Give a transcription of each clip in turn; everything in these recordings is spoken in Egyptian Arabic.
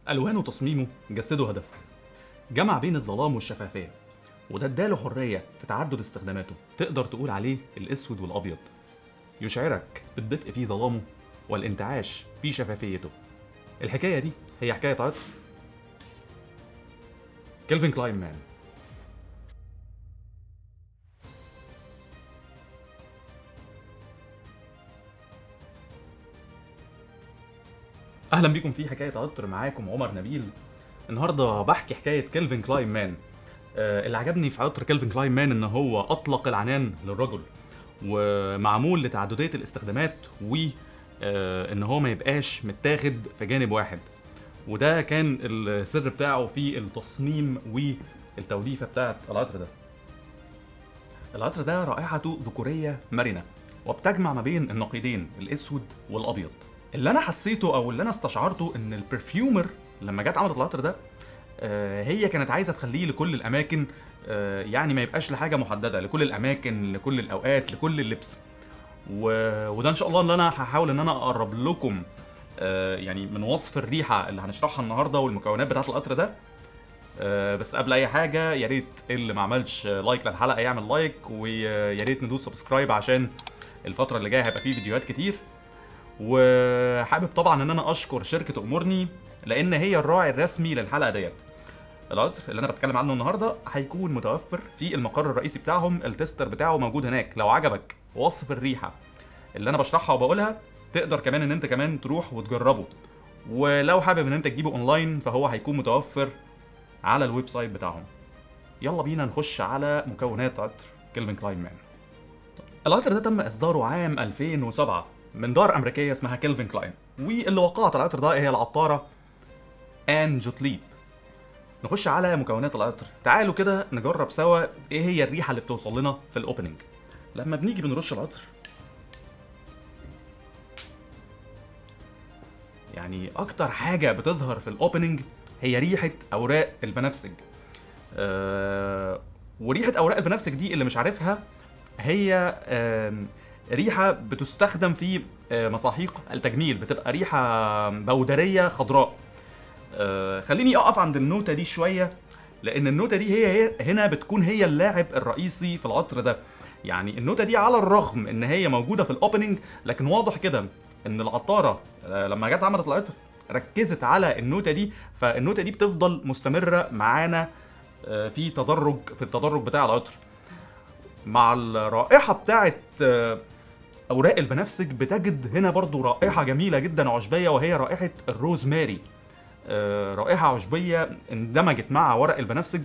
ألوانه وتصميمه جسدوا هدفه جمع بين الظلام والشفافية وده اداله حرية في تعدد استخداماته تقدر تقول عليه الأسود والأبيض يشعرك بالدفء في ظلامه والانتعاش في شفافيته الحكاية دي هي حكاية عطر كيلفين كلاين مان اهلا بيكم في حكايه عطر معاكم عمر نبيل النهارده بحكي حكايه كيلفين كلاين مان آه، اللي عجبني في عطر كيلفين كلاين مان ان هو اطلق العنان للرجل ومعمول لتعدديه الاستخدامات و آه، ان هو ما يبقاش متاخد في جانب واحد وده كان السر بتاعه في التصميم والتوليفه بتاعه العطر ده العطر ده رائحته ذكوريه مرنه وبتجمع ما بين النقيضين الاسود والابيض اللي انا حسيته او اللي انا استشعرته ان البرفيومر لما جت عملت العطر ده آه، هي كانت عايزه تخليه لكل الاماكن آه، يعني ما يبقاش لحاجه محدده لكل الاماكن لكل الاوقات لكل اللبس و... وده ان شاء الله اللي انا هحاول ان انا اقرب لكم آه، يعني من وصف الريحه اللي هنشرحها النهارده والمكونات بتاعه القطر ده آه، بس قبل اي حاجه يا ريت اللي ما عملش لايك للحلقه يعمل لايك ويا ريت ندوس سبسكرايب عشان الفتره اللي جايه هيبقى فيه فيديوهات كتير وحابب طبعا ان انا اشكر شركه امورني لان هي الراعي الرسمي للحلقه ديت القطر اللي انا بتكلم عنه النهارده هيكون متوفر في المقر الرئيسي بتاعهم التستر بتاعه موجود هناك لو عجبك وصف الريحه اللي انا بشرحها وبقولها تقدر كمان ان انت كمان تروح وتجربه ولو حابب ان انت تجيبه اونلاين فهو هيكون متوفر على الويب سايت بتاعهم يلا بينا نخش على مكونات عطر كيلفين كلاين مان العطر ده تم اصداره عام 2007 من دار امريكيه اسمها كيلفين كلاين واللي وقعت العطر ده هي العطاره ان جوتليب نخش على مكونات العطر تعالوا كده نجرب سوا ايه هي الريحه اللي بتوصل لنا في الاوبننج لما بنيجي بنرش العطر يعني اكتر حاجه بتظهر في الاوبننج هي ريحه اوراق البنفسج أه وريحه اوراق البنفسج دي اللي مش عارفها هي آم، ريحه بتستخدم في آه، مساحيق التجميل بتبقى ريحه بودريه خضراء آه، خليني اقف عند النوتة دي شوية لأن النوتة دي هي هي هنا بتكون هي اللاعب الرئيسي في العطر ده يعني النوتة دي على الرغم إن هي موجودة في الأوبننج لكن واضح كده إن العطارة آه، لما جت عملت العطر ركزت على النوتة دي فالنوتة دي بتفضل مستمرة معانا آه، في تدرج في التدرج بتاع العطر مع الرائحة بتاعت آه، أوراق البنفسج بتجد هنا برضو رائحة جميلة جدا عشبية وهي رائحة الروزماري آه، رائحة عشبية اندمجت مع ورق البنفسج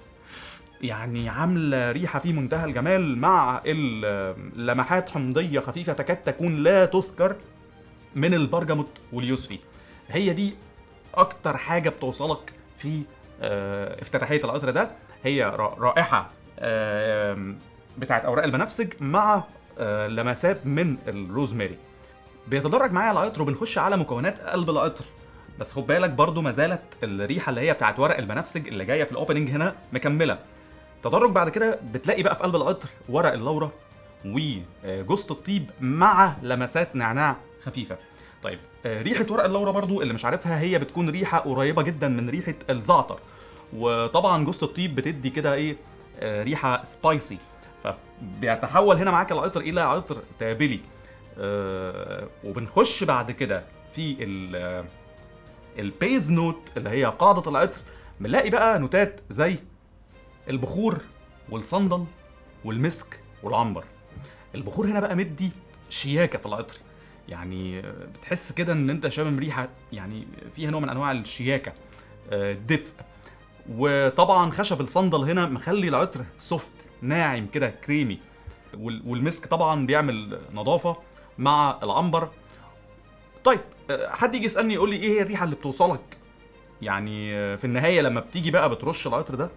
يعني عاملة ريحة في منتهى الجمال مع ال- لمحات حمضية خفيفة تكاد تكون لا تذكر من البرجموت واليوسفي هي دي أكتر حاجة بتوصلك في آه، افتتاحية العطر ده هي را- رائحة آه، بتاعت أوراق البنفسج مع آه، لمسات من الروزماري بيتدرج معايا العطر وبنخش على مكونات قلب العطر بس خد بالك برضو ما زالت الريحه اللي هي بتاعت ورق البنفسج اللي جايه في الاوبننج هنا مكمله تدرج بعد كده بتلاقي بقى في قلب العطر ورق اللورا وجوزة الطيب مع لمسات نعناع خفيفه طيب آه، ريحه ورق اللورا برضو اللي مش عارفها هي بتكون ريحه قريبه جدا من ريحه الزعتر وطبعا جوزة الطيب بتدي كده ايه آه، ريحه سبايسي فبيتحول هنا معاك العطر الى عطر تابلي آه، وبنخش بعد كده في ال- آه، البيز نوت اللي هي قاعدة العطر بنلاقي بقى نوتات زي البخور والصندل والمسك والعنبر البخور هنا بقى مدي شياكة في العطر يعني آه، بتحس كده ان انت شامم ريحة يعني فيها نوع من انواع الشياكة آه، دفء وطبعا خشب الصندل هنا مخلي العطر سوفت ناعم كده كريمي وال- والمسك طبعا بيعمل نظافة مع العنبر طيب آه، حد يجي يسالني يقول لي ايه هي الريحه اللي بتوصلك يعني آه، في النهايه لما بتيجي بقى بترش العطر ده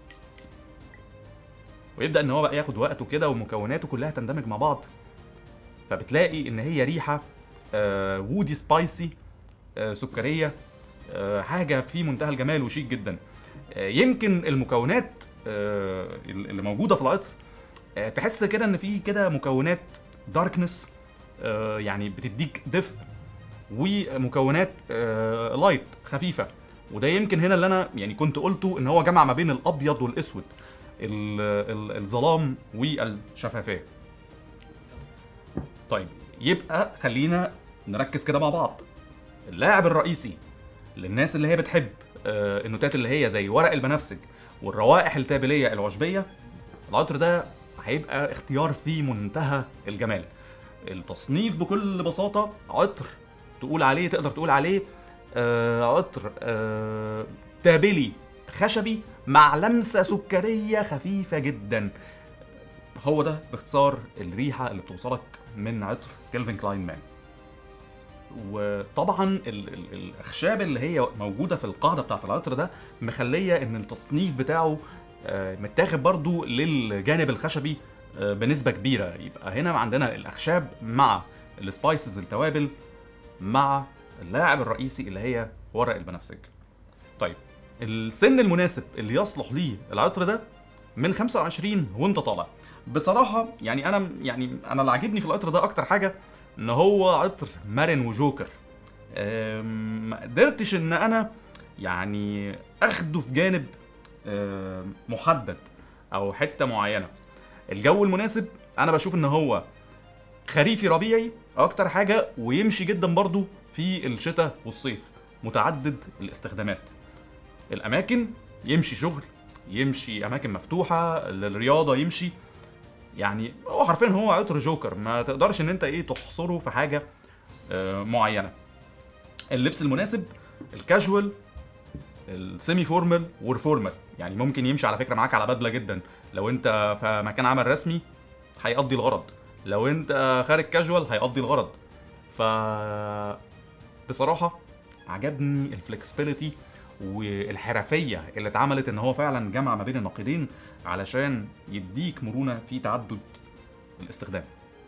ويبدا ان هو بقى ياخد وقته كده ومكوناته كلها تندمج مع بعض فبتلاقي ان هي ريحه آه، وودي سبايسي آه، سكريه آه، حاجه في منتهى الجمال وشيك جدا آه، يمكن المكونات آه، اللي موجوده في العطر آه، تحس كده ان في كده مكونات داركنس يعني بتديك دفء ومكونات آه، لايت خفيفه وده يمكن هنا اللي انا يعني كنت قلته ان هو جمع ما بين الابيض والاسود ال- ال- الظلام والشفافيه طيب يبقى خلينا نركز كده مع بعض اللاعب الرئيسي للناس اللي هي بتحب آه، النوتات اللي هي زي ورق البنفسج والروائح التابليه العشبيه العطر ده هيبقى اختيار في منتهى الجمال التصنيف بكل بساطه عطر تقول عليه تقدر تقول عليه آه عطر آه تابلي خشبي مع لمسه سكريه خفيفه جدا هو ده باختصار الريحه اللي بتوصلك من عطر كيلفين كلاين مان وطبعا ال ال الاخشاب اللي هي موجوده في القاعده بتاعت العطر ده مخليه ان التصنيف بتاعه آه، متاخد برضو للجانب الخشبي آه، بنسبه كبيره يبقى هنا عندنا الاخشاب مع السبايسز التوابل مع اللاعب الرئيسي اللي هي ورق البنفسج طيب السن المناسب اللي يصلح ليه العطر ده من 25 وانت طالع بصراحه يعني انا يعني انا اللي عاجبني في العطر ده اكتر حاجه ان هو عطر مرن وجوكر أم، ما قدرتش ان انا يعني اخده في جانب أم، محدد او حته معينه الجو المناسب انا بشوف ان هو خريفي ربيعي اكتر حاجه ويمشي جدا برضو في الشتاء والصيف متعدد الاستخدامات الاماكن يمشي شغل يمشي اماكن مفتوحه الرياضه يمشي يعني هو حرفيا هو عطر جوكر ما تقدرش ان انت ايه تحصره في حاجه آه، معينه اللبس المناسب الكاجوال السيمي فورمال والفورمال يعني ممكن يمشي على فكره معاك على بدله جدا لو انت في مكان عمل رسمي هيقضي الغرض لو انت خارج كاجوال هيقضي الغرض ف بصراحه عجبني الفلكسبيليتي والحرفيه اللي اتعملت ان هو فعلا جمع ما بين النقيضين علشان يديك مرونه في تعدد الاستخدام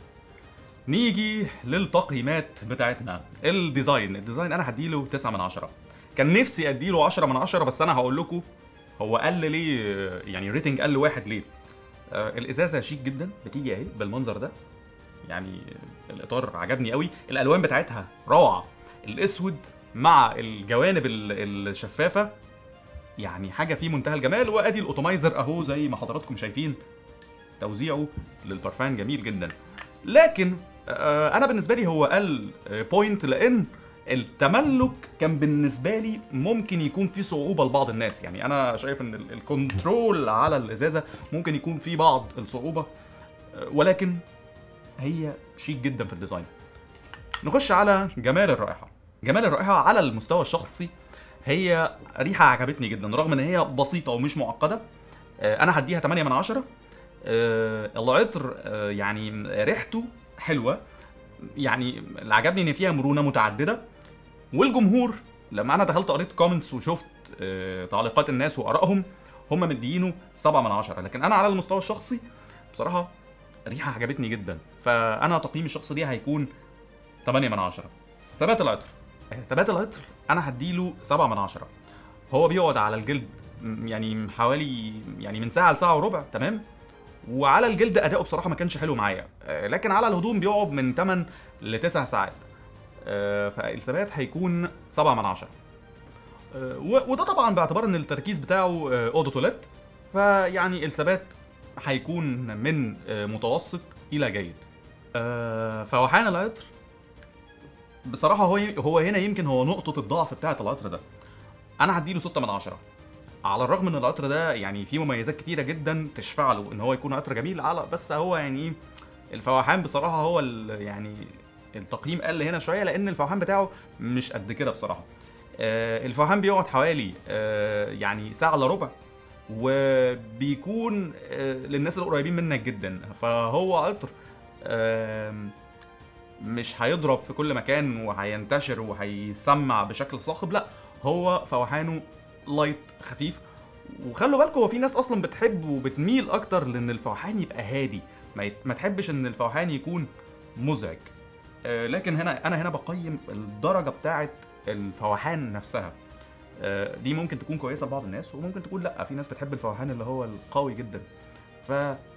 نيجي للتقييمات بتاعتنا الديزاين الديزاين انا هديله 9 من 10 كان نفسي اديله 10 من 10 بس انا هقول لكم هو قل ليه يعني ريتنج قل واحد ليه آه الازازه شيك جدا بتيجي اهي بالمنظر ده يعني الاطار عجبني قوي الالوان بتاعتها روعه الاسود مع الجوانب ال- الشفافه يعني حاجه في منتهى الجمال وادي الاوتومايزر اهو زي ما حضراتكم شايفين توزيعه للبرفان جميل جدا لكن آه، انا بالنسبه لي هو قل بوينت لان التملك كان بالنسبه لي ممكن يكون فيه صعوبه لبعض الناس يعني انا شايف ان ال- الكنترول على الازازه ممكن يكون فيه بعض الصعوبه آه، ولكن هي شيك جدا في الديزاين نخش على جمال الرائحه جمال الرائحه على المستوى الشخصي هي ريحه عجبتني جدا رغم ان هي بسيطه ومش معقده آه، انا هديها 8 من 10 آه، العطر آه، يعني ريحته حلوه يعني اللي عجبني ان فيها مرونه متعدده والجمهور لما انا دخلت قريت كومنتس وشفت آه، تعليقات الناس وارائهم هم مديينه 7 من 10 لكن انا على المستوى الشخصي بصراحه ريحه عجبتني جدا فانا تقييمي الشخصي ليها هيكون 8 من 10 ثبات العطر آه، ثبات العطر انا هديله 7 من 10 هو بيقعد على الجلد م- يعني حوالي يعني من ساعه لساعه وربع تمام وعلى الجلد اداؤه بصراحه ما كانش حلو معايا آه، لكن على الهدوم بيقعد من 8 ل 9 ساعات آه، فالثبات هيكون 7 من 10 آه، و- وده طبعا باعتبار ان التركيز بتاعه آه، اودو توليت فيعني الثبات هيكون من آه، متوسط الى جيد آه، فوحان العطر بصراحه هو هو هنا يمكن هو نقطه الضعف بتاعه العطر ده انا هديله 6 من 10 على الرغم ان العطر ده يعني فيه مميزات كتيره جدا تشفع له ان هو يكون عطر جميل على بس هو يعني ايه الفواحان بصراحه هو ال- يعني التقييم قل هنا شويه لان الفواحان بتاعه مش قد كده بصراحه آه، الفواحان بيقعد حوالي آه، يعني ساعه الا ربع وبيكون آه، للناس القريبين منك جدا فهو عطر آم، مش هيضرب في كل مكان وهينتشر وهيسمع بشكل صاخب لا هو فوحانه لايت خفيف وخلوا بالكم هو في ناس اصلا بتحب وبتميل اكتر لان الفوحان يبقى هادي ما, يت... ما تحبش ان الفوحان يكون مزعج آه لكن هنا انا هنا بقيم الدرجه بتاعه الفوحان نفسها آه دي ممكن تكون كويسه لبعض الناس وممكن تكون لا في ناس بتحب الفوحان اللي هو القوي جدا ف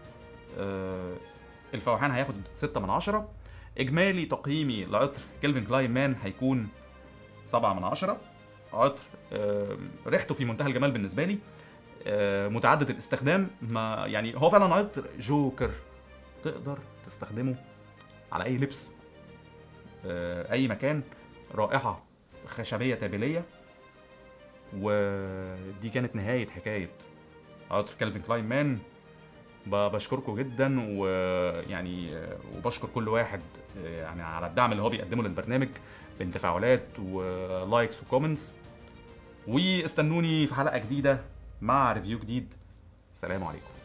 آه الفوحان هياخد 6 من 10 اجمالي تقييمي لعطر كيلفين كلاين مان هيكون 7 من 10 عطر آه، ريحته في منتهى الجمال بالنسبه لي آه، متعدد الاستخدام ما يعني هو فعلا عطر جوكر تقدر تستخدمه على اي لبس آه، اي مكان رائحه خشبيه تابليه ودي كانت نهايه حكايه عطر كالفين كلاين مان ب- بشكركم جدا ويعني آه، وبشكر كل واحد آه، يعني على الدعم اللي هو بيقدمه للبرنامج بين تفاعلات ولايكس وكومنتس واستنوني في حلقه جديده مع ريفيو جديد سلام عليكم